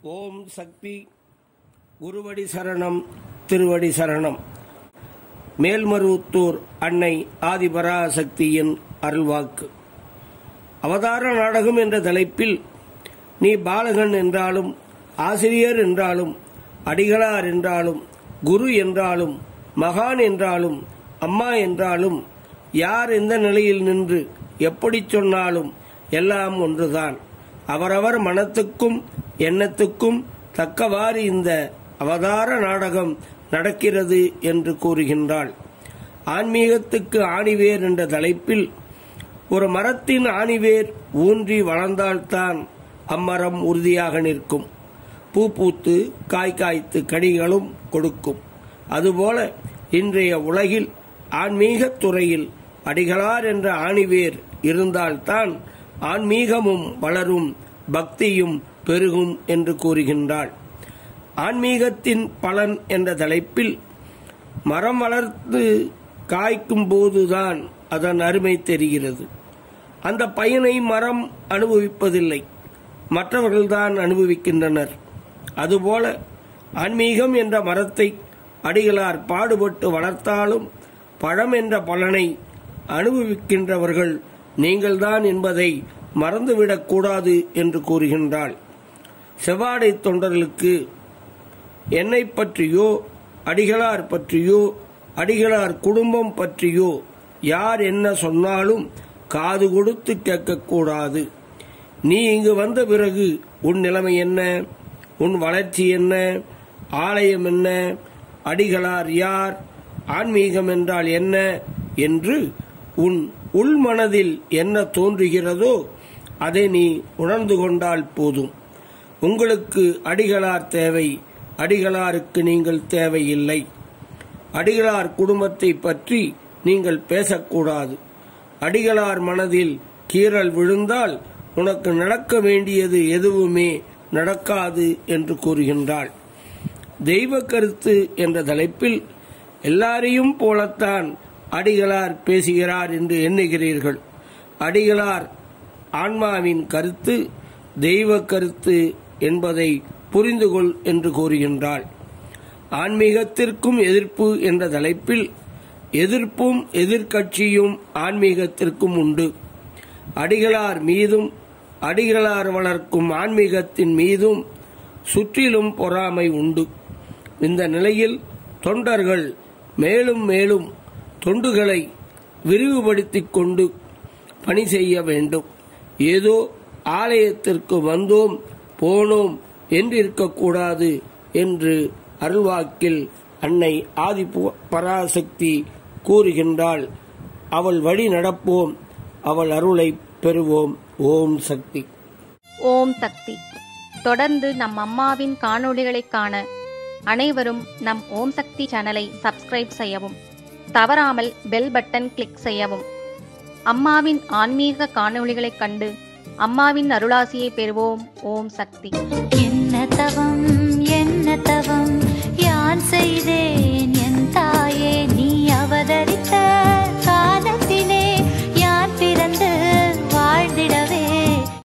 ஓம் சக்தி குருவடி சரணம் திருவடி சரணம் மேல்மருவத்தூர் அன்னை ஆதிபராசக்தியின் அருள்வாக்கு அவதார நாடகம் என்ற தலைப்பில் நீ பாலகன் என்றாலும் ஆசிரியர் என்றாலும் அடிகளார் என்றாலும் குரு என்றாலும் மகான் என்றாலும் அம்மா என்றாலும் யார் எந்த நிலையில் நின்று எப்படி சொன்னாலும் எல்லாம் ஒன்றுதான் அவரவர் மனத்துக்கும் எண்ணத்துக்கும் தக்கவாறு இந்த அவதார நாடகம் நடக்கிறது என்று கூறுகின்றாள் ஆன்மீகத்துக்கு ஆணிவேர் என்ற தலைப்பில் ஒரு மரத்தின் ஆணிவேர் ஊன்றி வளர்ந்தால்தான் அம்மரம் உறுதியாக நிற்கும் பூ பூத்து காய் காய்த்து கனிகளும் கொடுக்கும் அதுபோல இன்றைய உலகில் ஆன்மீகத் துறையில் அடிகளார் என்ற ஆணிவேர் இருந்தால்தான் ஆன்மீகமும் வளரும் பக்தியும் பெருகும் என்று கூறுகின்றாள் ஆன்மீகத்தின் பலன் என்ற தலைப்பில் மரம் வளர்த்து காய்க்கும் போதுதான் அதன் அருமை தெரிகிறது அந்த பயனை மரம் அனுபவிப்பதில்லை மற்றவர்கள்தான் அனுபவிக்கின்றனர் அதுபோல ஆன்மீகம் என்ற மரத்தை அடிகளார் பாடுபட்டு வளர்த்தாலும் பழம் என்ற பலனை அனுபவிக்கின்றவர்கள் நீங்கள்தான் என்பதை மறந்துவிடக் கூடாது என்று கூறுகின்றாள் செவ்வாடை தொண்டர்களுக்கு என்னை பற்றியோ அடிகளார் பற்றியோ அடிகளார் குடும்பம் பற்றியோ யார் என்ன சொன்னாலும் காது கொடுத்து கேட்கக்கூடாது நீ இங்கு வந்த பிறகு உன் நிலைமை என்ன உன் வளர்ச்சி என்ன ஆலயம் என்ன அடிகளார் யார் ஆன்மீகம் என்றால் என்ன என்று உன் உள்மனதில் என்ன தோன்றுகிறதோ அதை நீ உணர்ந்து கொண்டால் போதும் உங்களுக்கு அடிகளார் தேவை அடிகளாருக்கு நீங்கள் தேவையில்லை அடிகளார் குடும்பத்தை பற்றி நீங்கள் பேசக்கூடாது அடிகளார் மனதில் கீறல் விழுந்தால் உனக்கு நடக்க வேண்டியது எதுவுமே நடக்காது என்று கூறுகின்றாள் தெய்வ கருத்து என்ற தலைப்பில் எல்லாரையும் போலத்தான் அடிகளார் பேசுகிறார் என்று எண்ணுகிறீர்கள் அடிகளார் ஆன்மாவின் கருத்து தெய்வ கருத்து என்பதை புரிந்து கொள் என்று கூறுகின்றாள் ஆன்மீகத்திற்கும் எதிர்ப்பு என்ற தலைப்பில் எதிர்ப்பும் எதிர்க்கட்சியும் ஆன்மீகத்திற்கும் உண்டு அடிகளார் மீதும் அடிகளார் வளர்க்கும் ஆன்மீகத்தின் மீதும் சுற்றிலும் பொறாமை உண்டு இந்த நிலையில் தொண்டர்கள் மேலும் மேலும் தொண்டுகளை விரிவுபடுத்திக் கொண்டு பணி செய்ய வேண்டும் ஏதோ ஆலயத்திற்கு வந்தோம் போனோம் என்றிருக்கக்கூடாது என்று அருள்வாக்கில் அன்னை ஆதி பராசக்தி கூறுகின்றாள் அவள் வழி நடப்போம் அவள் அருளை பெறுவோம் ஓம் சக்தி ஓம் சக்தி தொடர்ந்து நம் அம்மாவின் காணொளிகளைக் காண அனைவரும் நம் ஓம் சக்தி சேனலை சப்ஸ்கிரைப் செய்யவும் தவறாமல் பெல் பட்டன் கிளிக் செய்யவும் அம்மாவின் ஆன்மீக காணொளிகளைக் கண்டு அம்மாவின் அருளாசியை பெறுவோம் ஓம் சக்தி என்ன தவம் என்ன தவம் யான் செய்தே